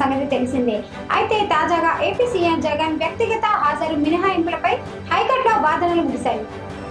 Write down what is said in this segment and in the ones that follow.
సంగతి తెలిసిందే అయితే తాజాగా ఏపీ సీఎం జగన్ వ్యక్తిగత హాజరు మినహాయింపులపై హైకోర్టులో వాదనలు ముగిశాయి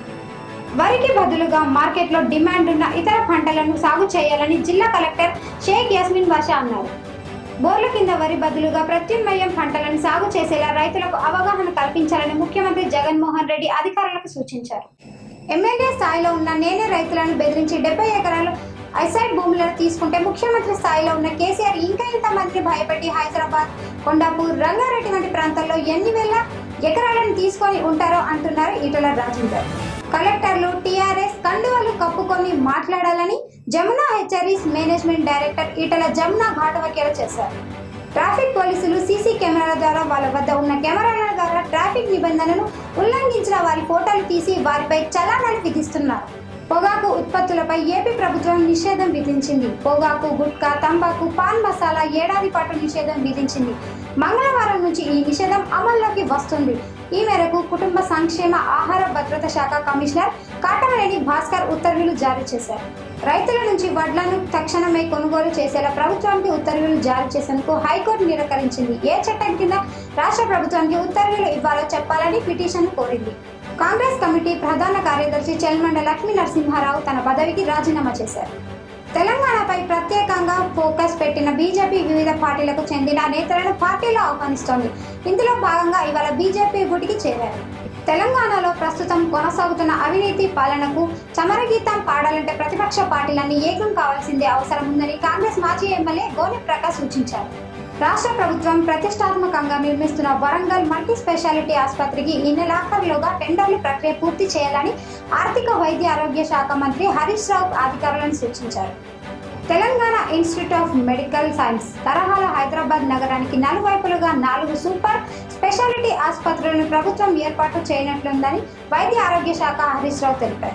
వరికి బదులుగా మార్కెట్లో డిమాండ్ ఉన్న ఇతర పంటలను సాగు చేయాలని జిల్లా కలెక్టర్ షేక్ యాస్మిన్ బాషా అన్నారు బోర్ల కింద వరి బదులుగా ప్రత్యామ్నాయం పంటలను సాగు చేసేలా రైతులకు అవగాహన కల్పించాలని ముఖ్యమంత్రి జగన్మోహన్ రెడ్డి అధికారులకు సూచించారు ఎమ్మెల్యే స్థాయిలో ఉన్న నేనే రైతులను బెదిరించి డెబ్బై ఎకరాలు ఐసైడ్ భూములను తీసుకుంటే ముఖ్యమంత్రి స్థాయిలో ఉన్న కేసీఆర్ ఇంకా ఇంతమందిని భయపెట్టి హైదరాబాద్ కొండాపూర్ రంగారెడ్డి వంటి ప్రాంతాల్లో ఎన్ని వేల ఎకరాలను తీసుకొని ఉంటారో అంటున్నారు ఈటల రాజేందర్ కలెక్టర్లు టీఆర్ఎస్ కండువలు కప్పుకొని మాట్లాడాలని Jamuna hatcheries management director Etela Jamuna ఘాటు వ్యాఖ్యలు చేశారు ట్రాఫిక్ పోలీసులు సీసీ కెమెరాల ద్వారా వాళ్ళ వద్ద ఉన్న కెమెరాల ద్వారా ట్రాఫిక్ నిబంధనలను ఉల్లంఘించిన వారి ఫోటోలు తీసి వారిపై చలానాలు విధిస్తున్నారు పొగాకు ఉత్పత్తులపై ఏపీ ప్రభుత్వం నిషేధం విధించింది పొగాకు గుట్కా తంబాకు పాన్ మసాలా ఏడాది పాటు నిషేధం విధించింది మంగళవారం నుంచి ఈ నిషేధం అమల్లోకి వస్తుంది ఈ మేరకు కుటుంబ సంక్షేమ ఆహార భద్రత శాఖ కమిషనర్ కాటమనేని భాస్కర్ ఉత్తర్వులు జారీ చేశారు రైతుల నుంచి వడ్లను తక్షణమే కొనుగోలు చేసేలా ప్రభుత్వానికి ఉత్తర్వులు జారీ చేసేందుకు హైకోర్టు నిరాకరించింది ఏ చట్టం కింద రాష్ట్ర ప్రభుత్వానికి ఉత్తర్వులు ఇవ్వాలో చెప్పాలని పిటిషన్ కోరింది కాంగ్రెస్ కమిటీ ప్రధాన కార్యదర్శి చెల్మండ లక్ష్మీ నరసింహారావు తన పదవికి రాజీనామా చేశారు తెలంగాణపై ప్రత్యేకంగా ఫోకస్ పెట్టిన బీజేపీ వివిధ పార్టీలకు చెందిన నేతలను పార్టీలో ఆహ్వానిస్తోంది ఇందులో భాగంగా ఇవాళ బీజేపీ గుడికి చేరారు తెలంగాణలో ప్రస్తుతం కొనసాగుతున్న అవినీతి పాలనకు చమరగీతం పాడాలంటే ప్రతిపక్ష పార్టీలన్నీ ఏకం కావాల్సిందే అవసరం ఉందని కాంగ్రెస్ మాజీ ఎమ్మెల్యే గోనె ప్రకాష్ సూచించారు రాష్ట్ర ప్రభుత్వం ప్రతిష్టాత్మకంగా నిర్మిస్తున్న వరంగల్ మల్టీ స్పెషాలిటీ ఆసుపత్రికి ఈ నెలాఖరులోగా టెండర్ల ప్రక్రియ పూర్తి చేయాలని ఆర్థిక వైద్య ఆరోగ్య శాఖ మంత్రి హరీష్ రావు అధికారులను సూచించారు Telangana institute of medical science తరహాలో హైదరాబాద్ నగరానికి నలువైపులుగా నాలుగు సూపర్ స్పెషాలిటీ ఆసుపత్రులను ప్రభుత్వం ఏర్పాటు చేయనట్లుందని వైద్య ఆరోగ్య శాఖ హరీష్ రావు తెలిపారు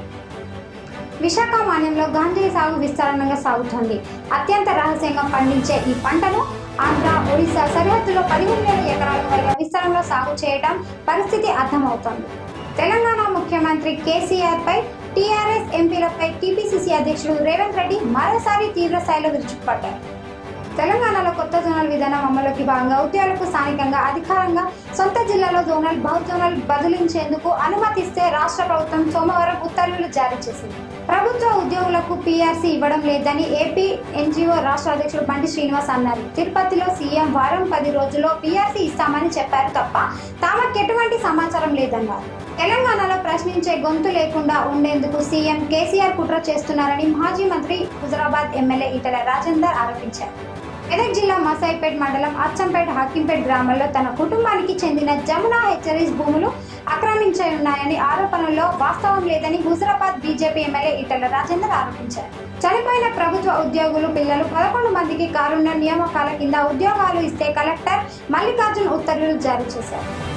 విశాఖ మాన్యంలో గాంధీ సాగు విస్తరణగా సాగుతోంది అత్యంత రహస్యంగా పండించే ఈ పంటను ఆంధ్ర ఒడిశా సరిహద్దులో పదిహేను వేల ఎకరాల పైగా విస్తరణలో సాగు చేయడం పరిస్థితి అర్థమవుతోంది తెలంగాణ ముఖ్యమంత్రి కేసీఆర్ పై టీఆర్ఎస్ ఎంపీలపై టీపీసీసీ అధ్యక్షుడు రేవంత్ రెడ్డి మరోసారి తీవ్ర స్థాయిలో విరుచుకుపడ్డారు తెలంగాణలో కొత్త జోనల్ విధానం అమలుకి భాగంగా ఉద్యోగులకు స్థానికంగా అధికారంగా సొంత జిల్లాలో జోనల్ బహు జోనల్ బదిలించేందుకు అనుమతిస్తే రాష్ట్ర ప్రభుత్వం సోమవారం ఉత్తర్వులు జారీ చేసింది ప్రభుత్వ ఉద్యోగులకు పీఆర్సీ ఇవ్వడం లేదని ఏపీ ఎన్జీఓ రాష్ట్ర అధ్యక్షుడు బండి శ్రీనివాస్ అన్నారు తిరుపతిలో సీఎం వారం పది రోజుల్లో పీఆర్సీ ఇస్తామని చెప్పారు తప్ప తమకు ఎటువంటి సమాచారం లేదన్నారు తెలంగాణలో ప్రశ్నించే గొంతు లేకుండా ఉండేందుకు సీఎం కేసీఆర్ కుట్ర చేస్తున్నారని మాజీ మంత్రి హుజరాబాద్ ఎమ్మెల్యే ఈటల రాజేందర్ ఆరోపించారు మెదక్ జిల్లా మసాయిపేట్ మండలం అచ్చంపేట్ హక్కింపేట్ గ్రామంలో తన కుటుంబానికి చెందిన జమునా హెచ్చరీస్ భూములు ఆక్రమించనున్నాయని ఆరోపణల్లో వాస్తవం లేదని హుజరాబాద్ బీజేపీ ఎమ్మెల్యే ఈటల రాజేందర్ ఆరోపించారు చనిపోయిన ప్రభుత్వ ఉద్యోగులు పిల్లలు పదకొండు మందికి కారుణ్య నియామకాల కింద ఉద్యోగాలు ఇస్తే కలెక్టర్ మల్లికార్జున్ ఉత్తర్వులు జారీ చేశారు